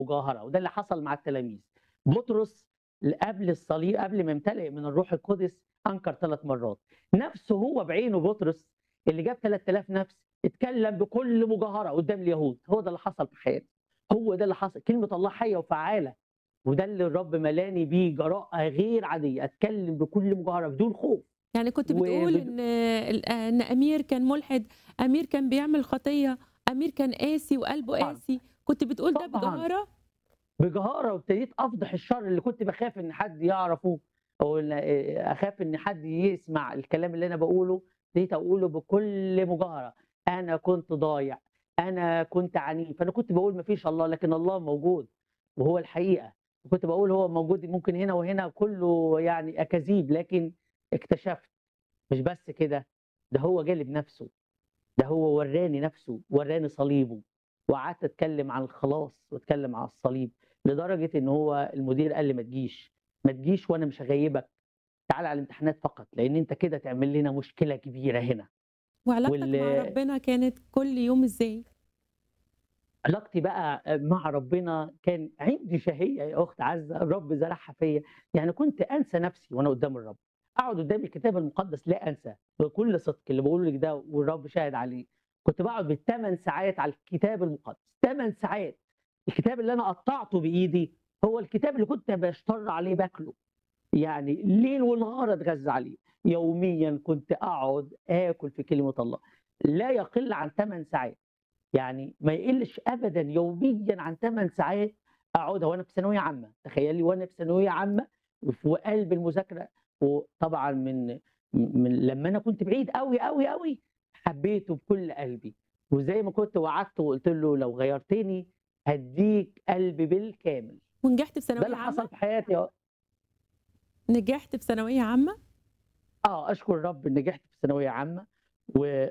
مجاهرة وده اللي حصل مع التلاميذ بطرس قبل الصليب قبل ما يمتلئ من الروح القدس انكر ثلاث مرات نفسه هو بعينه بطرس اللي جاب 3000 نفس اتكلم بكل مجاهره قدام اليهود هو ده اللي حصل في حياتي هو ده اللي حصل كلمه الله حيه وفعاله وده اللي الرب ملاني بيه جراءه غير عاديه اتكلم بكل مجاهره بدون خوف يعني كنت و- بتقول بد- ان ان امير كان ملحد امير كان بيعمل خطيه امير كان قاسي وقلبه طبعاً. قاسي كنت بتقول ده طبعاً. بجهاره بجهاره وابتديت افضح الشر اللي كنت بخاف ان حد يعرفه او إن- اخاف ان حد يسمع الكلام اللي انا بقوله ابتديت اقوله بكل مجاهره انا كنت ضايع انا كنت عنيف انا كنت بقول مفيش الله لكن الله موجود وهو الحقيقه كنت بقول هو موجود ممكن هنا وهنا كله يعني اكاذيب لكن اكتشفت مش بس كده ده هو جالب نفسه ده هو وراني نفسه وراني صليبه وقعدت اتكلم عن الخلاص واتكلم عن الصليب لدرجه ان هو المدير قال لي ما تجيش ما تجيش وانا مش هغيبك تعال على الامتحانات فقط لان انت كده تعمل لنا مشكله كبيره هنا وعلاقتك وال- مع ربنا كانت كل يوم ازاي علاقتي بقى مع ربنا كان عندي شهيه يا اخت عزه الرب زرعها فيا يعني كنت انسى نفسي وانا قدام الرب اقعد قدام الكتاب المقدس لا انسى بكل صدق اللي بقوله لك ده والرب شاهد عليه كنت بقعد بالثمان ساعات على الكتاب المقدس ثمان ساعات الكتاب اللي انا قطعته بايدي هو الكتاب اللي كنت بشتر عليه باكله يعني ليل ونهار اتغذى عليه يوميا كنت اقعد اكل في كلمه الله لا يقل عن 8 ساعات يعني ما يقلش ابدا يوميا عن 8 ساعات اقعدها وانا في ثانويه عامه تخيلي وانا في ثانويه عامه وفي قلب المذاكره وطبعا من من لما انا كنت بعيد قوي قوي قوي حبيته بكل قلبي وزي ما كنت وعدته وقلت له لو غيرتني هديك قلبي بالكامل ونجحت في ده ثانويه اللي عامه حصل في حياتي اه نجحت في ثانويه عامه اه اشكر الرب إن نجحت في ثانويه عامه و